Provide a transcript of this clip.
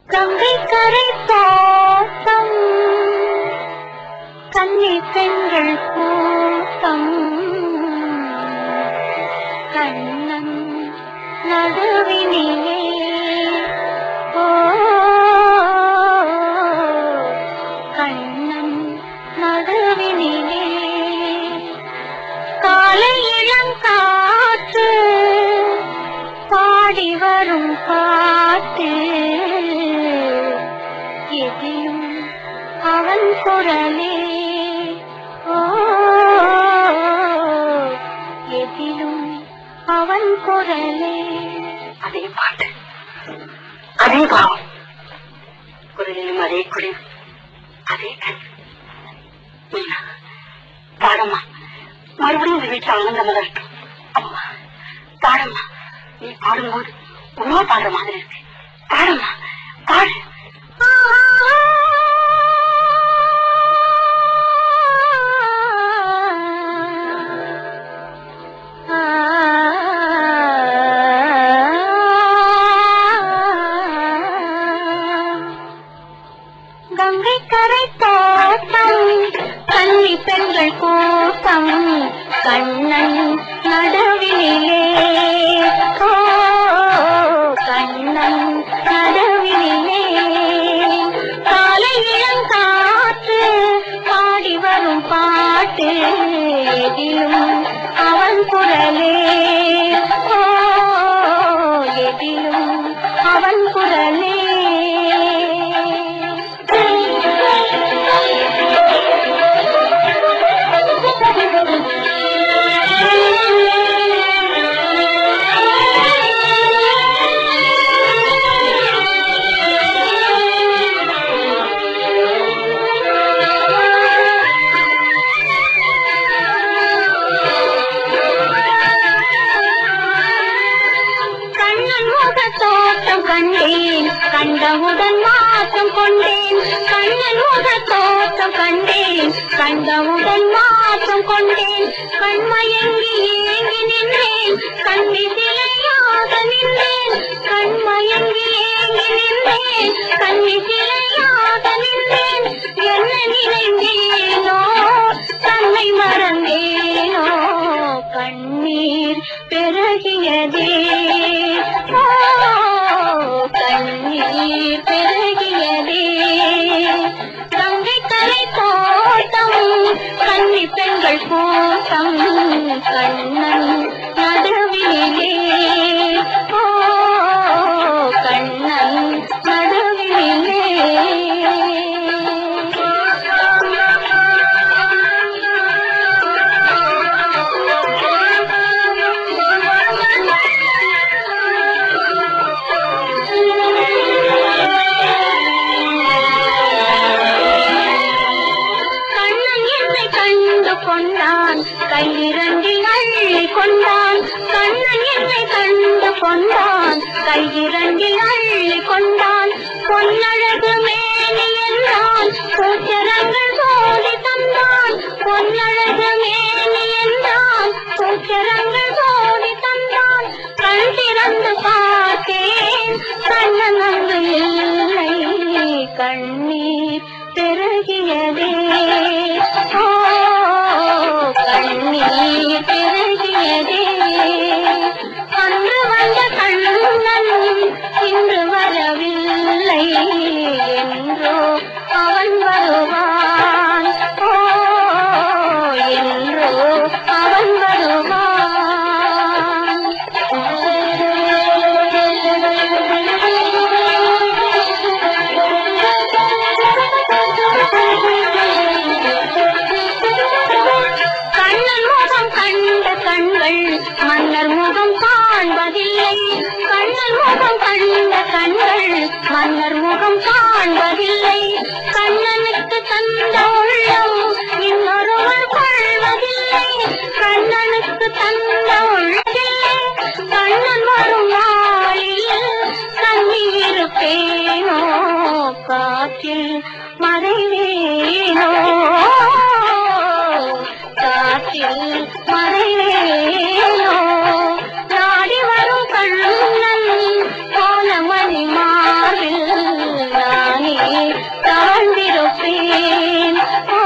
கங்கை கரை தோட்டம் கன்னி பெண்கள் கூட்டம் கண்ணன் நடுவினிலே ஓ கண்ணன் நடுவினிலே காலை இளங்காற்று பாடி வரும் பாட்டு எதிலும் அவன் குரலே ஓ எதிலும் அவன் குரலே அதே பாட்டு அதே பாவம் குரலிலும் அதே குளிர் அதே கண் மீனா பாடம்மா மறுபடியும் இந்த வீட்டுல ஆனந்தமா இருக்கும் அம்மா பாடம்மா நீ பாடும்போது உண்மை பாடுற மாதிரி இருக்கு பாடம்மா பாடு கங்கை கரை தோட்டம் கன்னி பெண்கள் கூட்டம் கண்ணன் நடுவினிலே ஓ கண்ணன் நடுவினிலே காலை இளங்காற்று பாடி வரும் பாட்டு எதிலும் அவன் குரலே ஓ எதிலும் அவன் குரலே கண்ணன் முக தோட்டம் கண்டேன் கண்டவுடன் மாற்றம் கொண்டேன் கண்ணன் முக தோட்டம் கண்டேன் கண்டவுடன் மாற்றம் கொண்டேன் கண்மயங்கி ஏங்கி நின்றேன் கண்ணி சிலையாக நின்றேன் கண்மயங்கி ஏங்கி நின்றேன் கண்ணி சிலையாக நின்றேன் என்ன நினைந்தேனோ தன்னை மறந்தேனோ கண்ணீர் பெருகியதே ஓ, கண்ணீர் பெருகியதே கங்கை கரை தோட்டம் கன்னி பெண்கள் கூட்டம் கண்ணன் நடுவிலே ஓ கண்ணன் கண்ணன் என்னை கண்டு கொண்டான் கையிரண்டில் அள்ளி கொண்டான் கண்ணன் என்னை கண்டு கொண்டான் கையிரண்டில் அள்ளி கொண்டான் பொன்னழகு மேனி என்றான் பூச்சரங்கள் சோதி தந்தான் பொன்னழகு மேனி என்றான் பூச்சரங்கள் சோதி தந்தான் கண் திறந்து பார்த்தேன் கண்ணன் அங்கு இல்லை கண்ணீர் பெருகியதே ஓ கண்ணீர் பெருகியதே அன்று வந்த கண்ணன் இன்று வரவில்லை என்றோ அவன் வருவான் ஓ என்றோ அவன் வருவான் கண்ணன் முகம் கண்ட கண்கள் மன்னர் முகம் காண்பதில்லை கண்ணன் முகம் கண்ட கண்கள் மன்னர் முகம் காண்பதில்லை கண்ணனுக்கு தந்த உள்ளம் இன்னொருவர் கொள்வதில்லை கண்ணனுக்கு தந்த உள்ளதில்லை கண்ணன் வரும் நாளில் கண்ணீருப்பேனோ காற்றில் மறைவேனோ காற்றில் மறைவேனோ நாடி வரும் கண்ணன் கோலமணி மாறில் தவழ்ந்திருப்பேன் ஆ